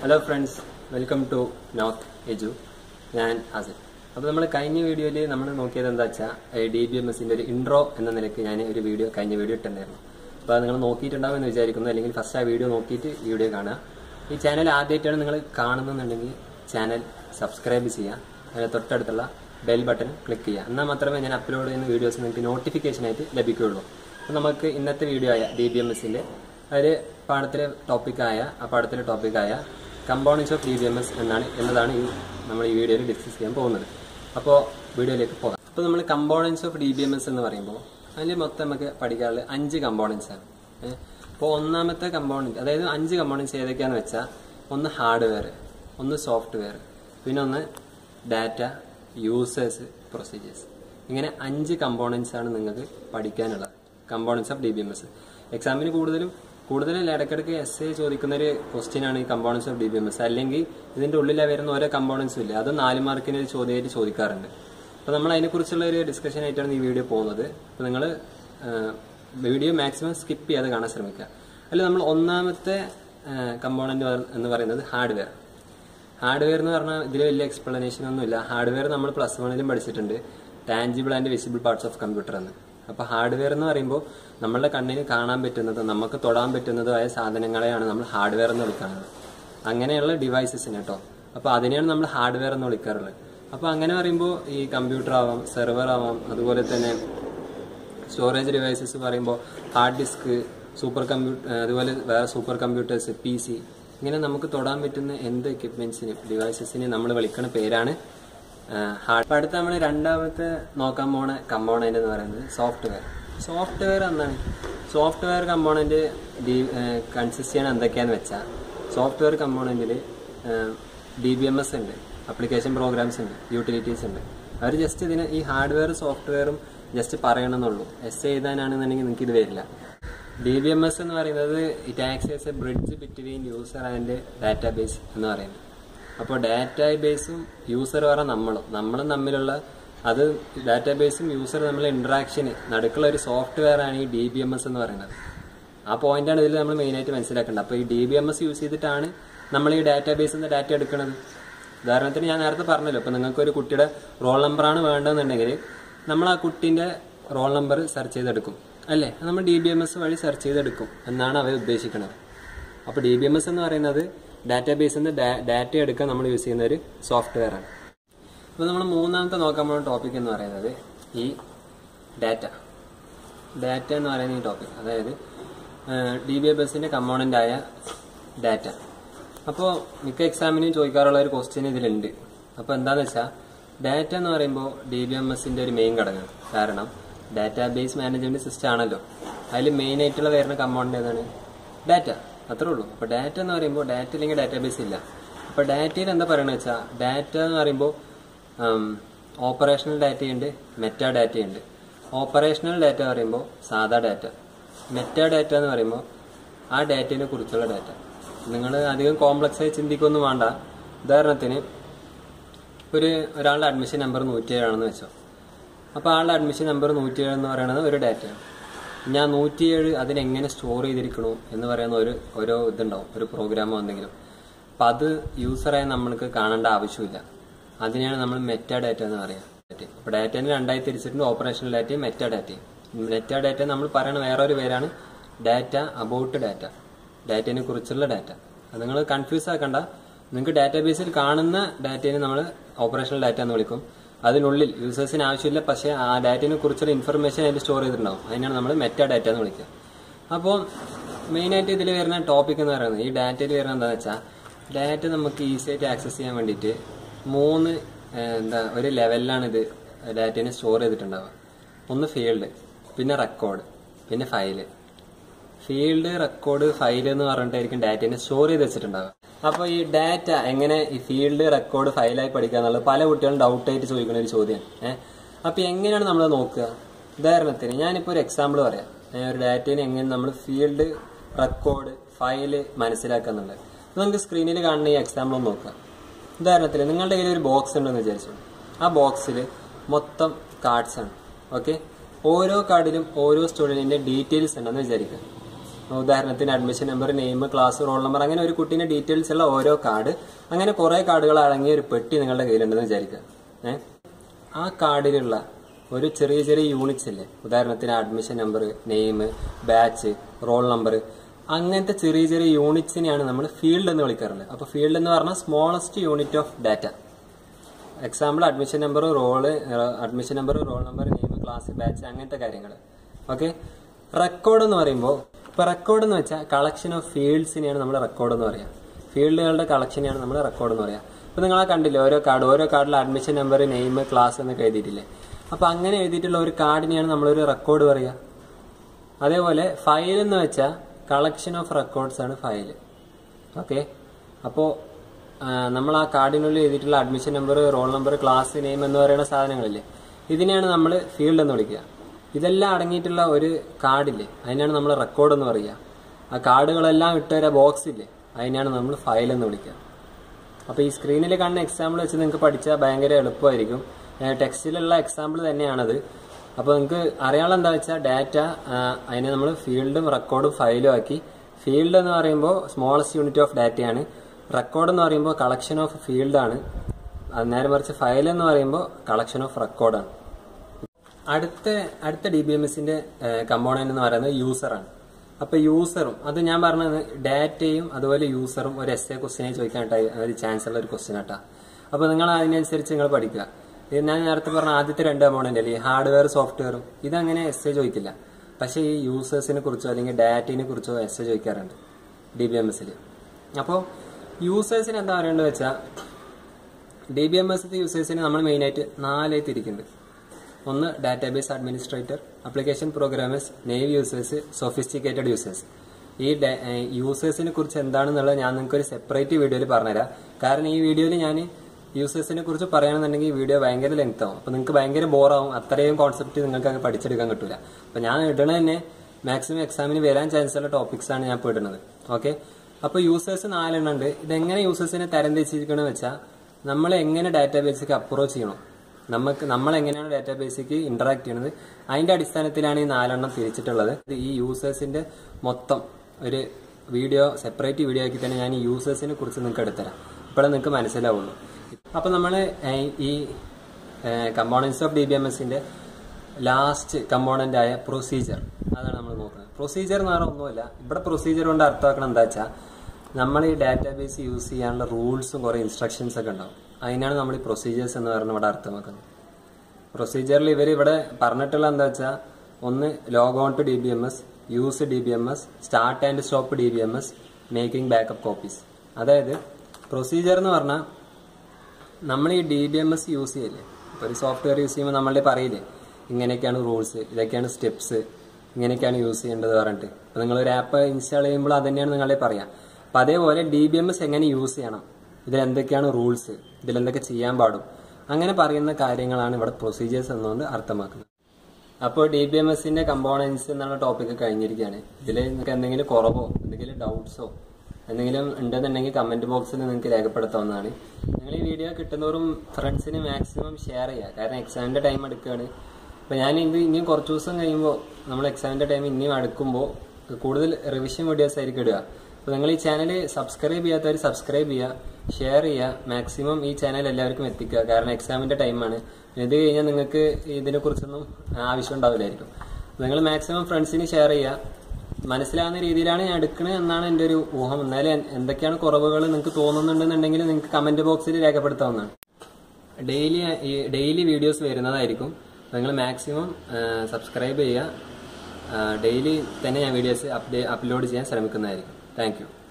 hello friends welcome to north edu ഞാൻ ആസിഫ് അപ്പോൾ നമ്മൾ കഴിഞ്ഞ വീഡിയോയിൽ നമ്മൾ നോക്കിയത് എന്താ വെച്ചാൽ ഡി ബി എം എസിൻ്റെ ഒരു ഇൻട്രോ എന്ന നിലയ്ക്ക് ഞാൻ ഒരു വീഡിയോ കഴിഞ്ഞ വീഡിയോ ഇട്ടുണ്ടായിരുന്നു അപ്പോൾ അത് നിങ്ങൾ നോക്കിയിട്ടുണ്ടാവും എന്ന് വിചാരിക്കുന്നു അല്ലെങ്കിൽ ഫസ്റ്റ് ആ വീഡിയോ നോക്കിയിട്ട് വീഡിയോ കാണുക ഈ ചാനൽ ആദ്യമായിട്ടാണ് നിങ്ങൾ കാണുന്നുണ്ടെങ്കിൽ ചാനൽ സബ്സ്ക്രൈബ് ചെയ്യുക അതിന് തൊട്ടടുത്തുള്ള ബെൽ ബട്ടൺ ക്ലിക്ക് ചെയ്യുക എന്നാൽ മാത്രമേ ഞാൻ അപ്ലോഡ് ചെയ്യുന്ന വീഡിയോസ് നിങ്ങൾക്ക് നോട്ടിഫിക്കേഷനായിട്ട് ലഭിക്കുകയുള്ളൂ അപ്പോൾ നമുക്ക് ഇന്നത്തെ വീഡിയോ ആയ ഡി ബി എം എസിൻ്റെ ഒരു പാഠത്തിലെ ടോപ്പിക്കായ ആ പാഠത്തിലെ ടോപ്പിക്കായ components of D B M S എന്നാണ് എന്നതാണ് ഈ നമ്മൾ ഈ വീഡിയോയിൽ ഡിസ്കസ് ചെയ്യാൻ പോകുന്നത് അപ്പോൾ വീഡിയോയിലേക്ക് പോകാം അപ്പോൾ നമ്മൾ components of D B M S എന്ന് പറയുമ്പോൾ അതിൽ മൊത്തം നമുക്ക് പഠിക്കാനുള്ളത് അഞ്ച് കമ്പോണൻസ് ആണ് അപ്പോൾ ഒന്നാമത്തെ കമ്പോണൻറ്റ് അതായത് അഞ്ച് കമ്പോണൻസ് ഏതൊക്കെയാണെന്ന് വെച്ചാൽ ഒന്ന് ഹാർഡ്വെയർ ഒന്ന് സോഫ്റ്റ്വെയർ പിന്നെ ഒന്ന് ഡാറ്റ യൂസേഴ്സ് പ്രൊസീജിയേഴ്സ് ഇങ്ങനെ അഞ്ച് കമ്പോണൻസ് ആണ് നിങ്ങൾക്ക് പഠിക്കാനുള്ളത് components of D B M S എക്സാമിന് കൂടുതലും കൂടുതലും ഇടയ്ക്കിടയ്ക്ക് എസ് എ ചോദിക്കുന്ന ഒരു ക്വസ്റ്റ്യൻ ആണ് ഈ components of D B M S അല്ലെങ്കിൽ ഇതിന്റെ ഉള്ളിൽ വരുന്ന ഓരോ കമ്പോണൻസും ഇല്ല അത് നാല് മാർക്കിന് ഒരു ചോദ്യമായിട്ട് ചോദിക്കാറുണ്ട് അപ്പോൾ നമ്മൾ അതിനെക്കുറിച്ചുള്ള ഒരു ഡിസ്കഷൻ ആയിട്ടാണ് ഈ വീഡിയോ പോകുന്നത് അപ്പോൾ നിങ്ങൾ വീഡിയോ മാക്സിമം സ്കിപ്പ് ചെയ്യാതെ കാണാൻ ശ്രമിക്കുക അല്ല നമ്മൾ ഒന്നാമത്തെ കമ്പോണന്റ് എന്ന് പറയുന്നത് ഹാർഡ്വെയർ ഹാർഡ്വെയർ എന്ന് പറഞ്ഞാൽ ഇതിൽ വലിയ എക്സ്പ്ലനേഷൻ ഒന്നുമില്ല ഹാർഡ്വെയർ നമ്മൾ പ്ലസ് വണ്ണിലും പഠിച്ചിട്ടുണ്ട് tangible and visible parts of computer എന്ന് അപ്പോൾ ഹാർഡ്വെയർ എന്ന് പറയുമ്പോൾ നമ്മളുടെ കണ്ണിന് കാണാൻ പറ്റുന്നത് നമുക്ക് തൊടാൻ പറ്റുന്നതുമായ സാധനങ്ങളെയാണ് നമ്മൾ ഹാർഡ്വെയർ എന്ന് വിളിക്കുന്നത് അങ്ങനെയുള്ള ഡിവൈസസിന് കേട്ടോ അപ്പോൾ അതിനെയാണ് നമ്മൾ ഹാർഡ്വെയർ എന്ന് വിളിക്കാറുള്ളത് അപ്പോൾ അങ്ങനെ പറയുമ്പോൾ ഈ കമ്പ്യൂട്ടർ ആവാം സെർവർ ആവാം അതുപോലെ തന്നെ സ്റ്റോറേജ് ഡിവൈസസ് പറയുമ്പോൾ ഹാർഡ് ഡിസ്ക് സൂപ്പർ കമ്പ്യൂട്ടർ അതുപോലെ വേറെ സൂപ്പർ കമ്പ്യൂട്ടേഴ്സ് പി സി ഇങ്ങനെ നമുക്ക് തൊടാൻ പറ്റുന്ന എന്ത് എക്യുപ്മെന്റ്സിനും ഡിവൈസസിനും നമ്മൾ വിളിക്കുന്ന പേരാണ് ഹാർഡ് അടുത്ത നമ്മൾ രണ്ടാമത്തെ നോക്കാൻ പോണ കമ്പോണന്റ് എന്ന് പറയുന്നത് സോഫ്റ്റ്വെയർ സോഫ്റ്റ്വെയർ എന്താണ് സോഫ്റ്റ്വെയർ കമ്പോണന്റ് കൺസിസ്റ്റ് ചെയ്യണ എന്തൊക്കെയാന്ന് വെച്ചാൽ സോഫ്റ്റ്വെയർ കമ്പോണന്റിൽ ഡി ബി എം എസ് ഉണ്ട് അപ്ലിക്കേഷൻ പ്രോഗ്രാംസ് ഉണ്ട് യൂട്ടിലിറ്റീസ് ഉണ്ട് അവർ ജസ്റ്റ് ഇതിന് ഈ ഹാർഡ്വെയർ സോഫ്റ്റ്വെയറും ജസ്റ്റ് പറയണമെന്നുള്ളൂ എസ് എഴുതാനാണെന്നുണ്ടെങ്കിൽ നിങ്ങൾക്ക് ഇത് വരില്ല ഡി ബി എം എസ് എന്ന് പറയുന്നത് it acts as a bridge between user and database എന്ന് പറയുന്നത് അപ്പോൾ ഡാറ്റാബേസും യൂസർ പറഞ്ഞാൽ നമ്മളും നമ്മളും തമ്മിലുള്ള അത് ഡാറ്റാബേസും യൂസർ തമ്മിലുള്ള ഇന്ററാക്ഷന് നടുക്കുള്ള ഒരു സോഫ്റ്റ്വെയർ ആണ് ഈ ഡി ബി എം എസ് എന്ന് പറയുന്നത് ആ പോയിന്റാണ് ഇതിൽ നമ്മൾ മെയിനായിട്ട് മനസ്സിലാക്കേണ്ടത് അപ്പോൾ ഈ D B M S use ചെയ്തിട്ടാണ് നമ്മൾ ഈ ഡാറ്റാബേസിൽ നിന്ന് ഡാറ്റ എടുക്കുന്നത് ഉദാഹരണത്തിന് ഞാൻ നേരത്തെ പറഞ്ഞല്ലോ ഇപ്പോൾ നിങ്ങൾക്ക് ഒരു കുട്ടിയുടെ റോൾ നമ്പറാണ് വേണ്ടതെന്നുണ്ടെങ്കിൽ നമ്മൾ ആ കുട്ടീൻ്റെ റോൾ നമ്പർ സെർച്ച് ചെയ്തെടുക്കും അല്ലേ നമ്മൾ ഡി ബി എം എസ് വഴി സെർച്ച് ചെയ്തെടുക്കും എന്നാണ് അവർ ഉദ്ദേശിക്കുന്നത് അപ്പോൾ ഡി ബി എം എസ് എന്ന് പറയുന്നത് ഡാറ്റാബേസിൽ നിന്ന് ഡാറ്റ എടുക്കാൻ നമ്മൾ യൂസ് ചെയ്യുന്ന ഒരു സോഫ്റ്റ്വെയർ ആണ് അപ്പോൾ നമ്മൾ മൂന്നാമത്തെ നോക്കാൻ പോകുന്ന ടോപ്പിക് എന്ന് പറയുന്നത് ഈ ഡാറ്റ ഡാറ്റ എന്ന് പറയുന്ന ഈ ടോപ്പിക് അതായത് ഡി ബി എം എസിന്റെ കമ്പോണന്റ് ആയ ഡാറ്റ അപ്പോൾ മിക്ക എക്സാമിനും ചോദിക്കാറുള്ള ഒരു ക്വസ്റ്റ്യൻ ഇതിലുണ്ട് അപ്പോൾ എന്താന്ന് വെച്ചാൽ ഡാറ്റ എന്ന് പറയുമ്പോൾ ഡി ബി എം എസിന്റെ ഒരു മെയിൻ ഘടകമാണ് കാരണം ഡാറ്റാബേസ് മാനേജ്മെന്റ് സിസ്റ്റം ആണല്ലോ അതിൽ മെയിൻ ആയിട്ടുള്ള വരുന്ന കമ്പോണന്റ് ഏതാണ് ഡാറ്റ അത്രേ ഉള്ളൂ അപ്പോൾ ഡാറ്റ എന്ന് പറയുമ്പോൾ ഡാറ്റ ഇല്ലെങ്കിൽ ഡാറ്റാബേസ് ഇല്ല അപ്പോൾ ഡാറ്റയിൽ എന്താ പറയണത് വെച്ചാൽ ഡാറ്റ എന്ന് പറയുമ്പോൾ ഓപ്പറേഷണൽ ഡാറ്റയുണ്ട് മെറ്റാ ഡാറ്റയുണ്ട് ഓപ്പറേഷണൽ ഡാറ്റ പറയുമ്പോൾ സാധാ ഡാറ്റ മെറ്റാ ഡാറ്റ എന്ന് പറയുമ്പോൾ ആ ഡാറ്റയെ കുറിച്ചുള്ള ഡാറ്റ നിങ്ങൾ അധികം കോംപ്ലക്സ് ആയി ചിന്തിക്കൊന്നും വേണ്ട ഉദാഹരണത്തിന് ഒരു ഒരാളുടെ അഡ്മിഷൻ നമ്പർ നൂറ്റിയേഴാണെന്ന് വെച്ചോ അപ്പോൾ ആളുടെ അഡ്മിഷൻ നമ്പർ നൂറ്റിയേഴ് എന്ന് പറയുന്നത് ഒരു ഡാറ്റയാണ് ഞാൻ നൂറ്റിയേഴ് അതിനെങ്ങനെ സ്റ്റോർ ചെയ്തിരിക്കണു എന്ന് പറയുന്ന ഒരു ഓരോ ഇതുണ്ടാവും ഒരു പ്രോഗ്രാമോ എന്തെങ്കിലും അപ്പം അത് യൂസറായി നമ്മൾക്ക് കാണേണ്ട ആവശ്യമില്ല അതിനെയാണ് നമ്മൾ മെറ്റാ ഡാറ്റ എന്ന് പറയുക അപ്പോൾ ഡാറ്റേനെ രണ്ടായി തിരിച്ചിട്ടുണ്ട് ഓപ്പറേഷണൽ ഡാറ്റയും മെറ്റാ ഡാറ്റയും മെറ്റാ ഡാറ്റ നമ്മൾ പറയുന്ന വേറൊരു പേരാണ് ഡാറ്റ അബൌട്ട് ഡാറ്റ ഡാറ്റയെ കുറിച്ചുള്ള ഡാറ്റ അത് നിങ്ങൾ കൺഫ്യൂസ് ആക്കണ്ട നിങ്ങൾക്ക് ഡാറ്റാബേസിൽ കാണുന്ന ഡാറ്റയെ നമ്മൾ ഓപ്പറേഷണൽ ഡാറ്റ എന്ന് വിളിക്കും അതിനുള്ളിൽ യൂസേഴ്സിന് ആവശ്യമില്ല പക്ഷേ ആ ഡാറ്റയെ കുറിച്ചുള്ള ഇൻഫർമേഷൻ അതിൽ സ്റ്റോർ ചെയ്തിട്ടുണ്ടാവും അതിനാണ് നമ്മൾ മെറ്റാ ഡാറ്റ എന്ന് വിളിക്കുക അപ്പോൾ മെയിനായിട്ട് ഇതിൽ വരുന്ന ടോപ്പിക് എന്ന് പറയുന്നത് ഈ ഡാറ്റയിൽ വരുന്നത് എന്താണെന്ന് വെച്ചാൽ ഡാറ്റ നമുക്ക് ഈസി ആയിട്ട് ആക്സസ് ചെയ്യാൻ വേണ്ടിയിട്ട് മൂന്ന് എന്താ ഒരു ലെവലിലാണ് ഇത് ഡാറ്റയെ സ്റ്റോർ ചെയ്തിട്ടുണ്ടാവുക ഒന്ന് ഫീൽഡ് പിന്നെ റെക്കോർഡ് പിന്നെ ഫയല് ഫീൽഡ് റെക്കോർഡ് ഫയൽ എന്ന് പറഞ്ഞിട്ടായിരിക്കും ഡാറ്റയെ സ്റ്റോർ ചെയ്ത് വെച്ചിട്ടുണ്ടാവുക അപ്പോൾ ഈ ഡാറ്റ എങ്ങനെ ഈ ഫീൽഡ് റെക്കോർഡ് ഫയലായി പഠിക്കുക എന്നുള്ളത് പല കുട്ടികളും ഡൗട്ട് ആയിട്ട് ചോദിക്കുന്ന ഒരു ചോദ്യമാണ് ഏഹ് അപ്പോൾ എങ്ങനെയാണ് നമ്മൾ നോക്കുക ഉദാഹരണത്തിന് ഞാനിപ്പോൾ ഒരു എക്സാമ്പിൾ പറയാം ഒരു ഡാറ്റയെ എങ്ങനെ നമ്മൾ ഫീൽഡ് റെക്കോർഡ് ഫയല് മനസ്സിലാക്കുക എന്നുള്ളത് നമുക്ക് സ്ക്രീനിൽ കാണുന്ന ഈ എക്സാമ്പിൾ ഒന്ന് നോക്കുക ഉദാഹരണത്തിന് നിങ്ങളുടെ കയ്യിൽ ഒരു ബോക്സ് ഉണ്ടെന്ന് വിചാരിച്ചു ആ ബോക്സിൽ മൊത്തം കാർഡ്സ് ആണ് ഓക്കെ ഓരോ കാർഡിലും ഓരോ സ്റ്റുഡൻറ്റിന്റെ ഡീറ്റെയിൽസ് ഉണ്ടെന്ന് വിചാരിക്കുക ഉദാഹരണത്തിന് admission number name class roll number അങ്ങനെ ഒരു കുട്ടീന്റെ ഡീറ്റെയിൽസ് ഉള്ള ഓരോ കാർഡ് അങ്ങനെ കുറെ കാർഡുകൾ അടങ്ങിയ ഒരു പെട്ടി നിങ്ങളുടെ കയ്യിലുണ്ടെന്ന് വിചാരിക്കുക ഏഹ് ആ കാർഡിലുള്ള ഒരു ചെറിയ ചെറിയ യൂണിറ്റ്സ് ഇല്ലേ ഉദാഹരണത്തിന് admission number name batch roll number അങ്ങനത്തെ ചെറിയ ചെറിയ യൂണിറ്റ്സിനെയാണ് നമ്മൾ ഫീൽഡ് എന്ന് വിളിക്കാറുള്ളത് അപ്പോൾ ഫീൽഡ് എന്ന് പറഞ്ഞാൽ smallest unit of data example admission number roll admission number roll number name class batch അങ്ങനത്തെ കാര്യങ്ങൾ ഓക്കെ റെക്കോർഡ് എന്ന് പറയുമ്പോൾ ഇപ്പൊ റെക്കോർഡ് എന്ന് വെച്ചാൽ കളക്ഷൻ ഓഫ് ഫീൽഡ്സിനെയാണ് നമ്മൾ റെക്കോർഡ് എന്ന് പറയാം ഫീൽഡുകളുടെ കളക്ഷനെയാണ് നമ്മൾ റെക്കോർഡ് എന്ന് പറയാം ഇപ്പൊ നിങ്ങൾ ആ കണ്ടില്ലേ ഓരോ കാർഡ് ഓരോ കാർഡിൽ അഡ്മിഷൻ നമ്പർ നെയിം ക്ലാസ് എന്നൊക്കെ എഴുതിയിട്ടില്ലേ അപ്പൊ അങ്ങനെ എഴുതിയിട്ടുള്ള ഒരു കാർഡിനെയാണ് നമ്മളൊരു റെക്കോർഡ് പറയുക അതേപോലെ ഫയൽ എന്ന് വെച്ചാൽ കളക്ഷൻ ഓഫ് റെക്കോർഡ്സ് ആണ് ഫയൽ ഓക്കെ അപ്പോൾ നമ്മൾ ആ കാർഡിനുള്ളിൽ എഴുതിയിട്ടുള്ള admission number roll number class name എന്ന് പറയുന്ന സാധനങ്ങളില്ലേ ഇതിനെയാണ് നമ്മൾ ഫീൽഡ് എന്ന് വിളിക്കുക ഇതെല്ലാം അടങ്ങിയിട്ടുള്ള ഒരു കാർഡില്ലേ അതിനാണ് നമ്മൾ റെക്കോർഡ് എന്ന് പറയുക ആ കാർഡുകളെല്ലാം ഇട്ടൊരു ബോക്സ് ഇല്ലേ അതിനാണ് നമ്മൾ ഫയൽ എന്ന് വിളിക്കുക അപ്പോൾ ഈ സ്ക്രീനിൽ കാണുന്ന എക്സാമ്പിൾ വെച്ച് നിങ്ങൾക്ക് പഠിച്ചാൽ ഭയങ്കര എളുപ്പമായിരിക്കും ടെക്സ്റ്റിലുള്ള എക്സാമ്പിൾ തന്നെയാണത് അപ്പോൾ നിങ്ങൾക്ക് അറിയാനുള്ള എന്താ വെച്ചാൽ ഡാറ്റ അതിനെ നമ്മൾ ഫീൽഡും റെക്കോർഡും ഫയലും ആക്കി ഫീൽഡ് എന്ന് പറയുമ്പോൾ സ്മോളസ്റ്റ് യൂണിറ്റ് ഓഫ് ഡാറ്റയാണ് റെക്കോർഡ് എന്ന് പറയുമ്പോൾ കളക്ഷൻ ഓഫ് ഫീൽഡാണ് അത് നേരെ മറിച്ച് ഫയൽ എന്ന് പറയുമ്പോൾ കളക്ഷൻ ഓഫ് റെക്കോർഡാണ് അടുത്ത അടുത്ത ഡി ബി എം എസിന്റെ കമ്പോണന്റ് എന്ന് പറയുന്നത് യൂസറാണ് അപ്പൊ യൂസറും അത് ഞാൻ പറഞ്ഞത് ഡാറ്റയും അതുപോലെ യൂസറും ഒരു എസ് എ ക്വസ്റ്റിനെ ചോദിക്കാനായിട്ട് ഒരു ചാൻസ് ഉള്ള ഒരു ക്വസ്റ്റ്യൻ ആട്ടാ അപ്പൊ നിങ്ങൾ അതിനനുസരിച്ച് നിങ്ങൾ പഠിക്കുക ഇത് ഞാൻ നേരത്തെ പറഞ്ഞ ആദ്യത്തെ രണ്ട് കമ്പോണന്റ് അല്ലേ ഹാർഡ്വെയർ സോഫ്റ്റ്വെയറും ഇതങ്ങനെ എസ് എ ചോദിക്കില്ല പക്ഷെ ഈ യൂസേഴ്സിനെ കുറിച്ചോ അല്ലെങ്കിൽ ഡാറ്റയെ കുറിച്ചോ എസ് എ ചോദിക്കാറുണ്ട് ഡി ബി എം എസിൽ അപ്പോൾ യൂസേഴ്സിന് എന്താ പറയേണ്ടത് വെച്ചാൽ ഡി ബി എം എസ് യൂസേഴ്സിന് നമ്മൾ മെയിനായിട്ട് നാലായി തിരിക്കുന്നുണ്ട് ഒന്ന് database administrator application programmers naive users sophisticated users ഈ യൂസേഴ്സിനെ കുറിച്ച് എന്താണെന്നുള്ളത് ഞാൻ നിങ്ങൾക്ക് ഒരു സെപ്പറേറ്റ് വീഡിയോയിൽ പറഞ്ഞുതരാം കാരണം ഈ വീഡിയോയിൽ ഞാൻ യൂസേഴ്സിനെ കുറിച്ച് പറയുകയാണെന്നുണ്ടെങ്കിൽ ഈ വീഡിയോ ഭയങ്കര ലെങ്ത് ആവും അപ്പൊ നിങ്ങൾക്ക് ഭയങ്കര ബോറാവും അത്രയും കോൺസെപ്റ്റ് നിങ്ങൾക്ക് അങ്ങ് പഠിച്ചെടുക്കാൻ കിട്ടില്ല അപ്പൊ ഞാൻ ഇടണ തന്നെ മാക്സിമം എക്സാമിന് വരാൻ ചാൻസ് ഉള്ള ടോപ്പിക്സ് ആണ് ഞാൻ ഇപ്പോൾ ഇടുന്നത് ഓക്കെ അപ്പൊ യൂസേഴ്സ് നാലെണ്ണം ഉണ്ട് ഇതെങ്ങനെ യൂസേഴ്സിനെ തരംതിരിച്ചിരിക്കണമെന്ന് വെച്ചാൽ നമ്മൾ എങ്ങനെ ഡാറ്റാബേസിലേക്ക് അപ്രോച്ച് ചെയ്യണം നമുക്ക് നമ്മൾ എങ്ങനെയാണ് ഡാറ്റാബേസിലേക്ക് ഇന്ററാക്ട് ചെയ്യുന്നത് അതിന്റെ അടിസ്ഥാനത്തിലാണ് ഈ നാലെണ്ണം തിരിച്ചിട്ടുള്ളത് ഈ യൂസേഴ്സിന്റെ മൊത്തം ഒരു വീഡിയോ സെപ്പറേറ്റ് വീഡിയോ ആക്കി തന്നെ ഞാൻ ഈ യൂസേഴ്സിനെ കുറിച്ച് നിങ്ങൾക്ക് എടുത്തരാം ഇപ്പോഴേ നിങ്ങൾക്ക് മനസ്സിലാവുള്ളൂ അപ്പൊ നമ്മൾ ഈ components of D B M എസിന്റെ ലാസ്റ്റ് കമ്പോണന്റ് ആയ പ്രൊസീജിയർ അതാണ് നമ്മൾ നോക്കുന്നത് പ്രൊസീജിയർ എന്ന് പറഞ്ഞാൽ ഒന്നുമില്ല ഇവിടെ പ്രൊസീജിയർ കൊണ്ട് അർത്ഥമാക്കണം എന്താ വെച്ചാൽ നമ്മൾ ഈ ഡാറ്റാബേസ് യൂസ് ചെയ്യാനുള്ള റൂൾസും കുറെ ഇൻസ്ട്രക്ഷൻസ് ഒക്കെ ഉണ്ടാവും അതിനാണ് നമ്മൾ ഈ പ്രൊസീജിയേഴ്സ് എന്ന് പറയുന്നത് ഇവിടെ അർത്ഥമാക്കുന്നത് പ്രൊസീജിയറിൽ ഇവർ ഇവിടെ പറഞ്ഞിട്ടുള്ള എന്താ വെച്ചാൽ ഒന്ന് log on to D B M S use D B M S start and stop D B M S making backup copies അതായത് പ്രൊസീജിയർ എന്ന് പറഞ്ഞാൽ നമ്മൾ ഈ D B M S use ചെയ്യില്ലേ ഇപ്പോൾ ഒരു സോഫ്റ്റ്വെയർ യൂസ് ചെയ്യുമ്പോൾ നമ്മളുടെ പറയില്ലേ ഇങ്ങനെയൊക്കെയാണ് റൂൾസ് ഇതൊക്കെയാണ് സ്റ്റെപ്സ് ഇങ്ങനെയൊക്കെയാണ് യൂസ് ചെയ്യേണ്ടത് പറഞ്ഞിട്ട് അപ്പോൾ നിങ്ങൾ ഒരു ആപ്പ് ഇൻസ്റ്റാൾ ചെയ്യുമ്പോൾ അത് തന്നെയാണ് നിങ്ങളെ പറയാം അപ്പം അതേപോലെ ഡി ബി എം എസ് എങ്ങനെ യൂസ് ചെയ്യണം ഇതിൽ എന്തൊക്കെയാണ് റൂൾസ് ഇതിലെന്തൊക്കെ ചെയ്യാൻ പാടും അങ്ങനെ പറയുന്ന കാര്യങ്ങളാണ് ഇവിടെ പ്രൊസീജിയേഴ്സ് എന്നുകൊണ്ട് അർത്ഥമാക്കുന്നത് അപ്പോൾ ഡി ബി എം എസിന്റെ കമ്പോണൻസ് എന്നുള്ള ടോപ്പിക് കഴിഞ്ഞിരിക്കുകയാണ് ഇതിൽ നിങ്ങൾക്ക് എന്തെങ്കിലും കുറവോ എന്തെങ്കിലും ഡൗട്ട്സോ എന്തെങ്കിലും ഉണ്ടെന്നുണ്ടെങ്കിൽ കമന്റ് ബോക്സിൽ നിങ്ങൾക്ക് രേഖപ്പെടുത്താവുന്നതാണ് നിങ്ങൾ ഈ വീഡിയോ കിട്ടുന്നവരും ഫ്രണ്ട്സിന് മാക്സിമം ഷെയർ ചെയ്യുക കാരണം എക്സാമിന്റെ ടൈം എടുക്കുകയാണ് അപ്പൊ ഞാൻ ഇത് ഇനിയും കുറച്ച് ദിവസം കഴിയുമ്പോൾ നമ്മൾ എക്സാമിന്റെ ടൈം ഇനിയും അടുക്കുമ്പോൾ കൂടുതൽ റിവിഷൻ വീഡിയോസ് ആയിരിക്കും ഇടുക അപ്പോൾ നിങ്ങൾ ഈ ചാനൽ സബ്സ്ക്രൈബ് ചെയ്യാത്തവർ സബ്സ്ക്രൈബ് ചെയ്യുക ഷെയർ ചെയ്യുക മാക്സിമം ഈ ചാനൽ എല്ലാവർക്കും എത്തിക്കുക കാരണം എക്സാമിന്റെ ടൈമാണ് ഇത് കഴിഞ്ഞാൽ നിങ്ങൾക്ക് ഇതിനെ കുറിച്ചൊന്നും ആവശ്യം ഉണ്ടാവില്ലായിരിക്കും നിങ്ങൾ മാക്സിമം ഫ്രണ്ട്സിന് ഷെയർ ചെയ്യുക മനസ്സിലാവുന്ന രീതിയിലാണ് ഞാൻ എടുക്കുന്നത് എന്നാണ് എൻ്റെ ഒരു ഊഹം എന്നാലും എന്തൊക്കെയാണ് കുറവുകൾ നിങ്ങൾക്ക് തോന്നുന്നുണ്ടെന്നുണ്ടെങ്കിൽ നിങ്ങൾക്ക് കമന്റ് ബോക്സിൽ രേഖപ്പെടുത്താവുന്നതാണ് ഡെയിലി ഡെയിലി വീഡിയോസ് വരുന്നതായിരിക്കും നിങ്ങൾ മാക്സിമം സബ്സ്ക്രൈബ് ചെയ്യുക ഡെയിലി തന്നെ ഞാൻ വീഡിയോസ് അപ്ഡേ അപ്ലോഡ് ചെയ്യാൻ ശ്രമിക്കുന്നതായിരിക്കും താങ്ക്